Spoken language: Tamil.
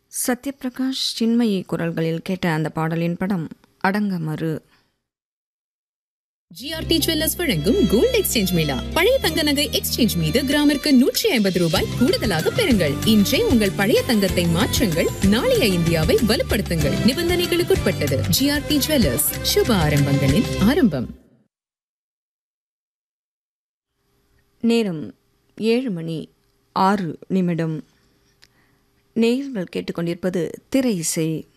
சத்யபிரகாஷ் சின்மயி குரல்களில் கேட்ட அந்த பாடலின் படம் அடங்கமறு ஜிஆர்டி ஜுவல்லர்ஸ் வழங்கும் கோல்ட் எக்ஸ்சேஞ்ச் மேளா பழைய தங்க நகை எக்ஸ்சேஞ்ச் மீது கிராமிற்கு நூற்றி ஐம்பது ரூபாய் கூடுதலாக பெறுங்கள் இன்றே உங்கள் பழைய தங்கத்தை மாற்றுங்கள் நாளைய இந்தியாவை வலுப்படுத்துங்கள் நிபந்தனைகளுக்குட்பட்டது ஜிஆர்டி ஜுவல்லர்ஸ் சுப ஆரம்பங்களின் ஆரம்பம் நேரம் ஏழு மணி ஆறு நிமிடம் நேயர்கள் கேட்டுக்கொண்டிருப்பது திரை இசை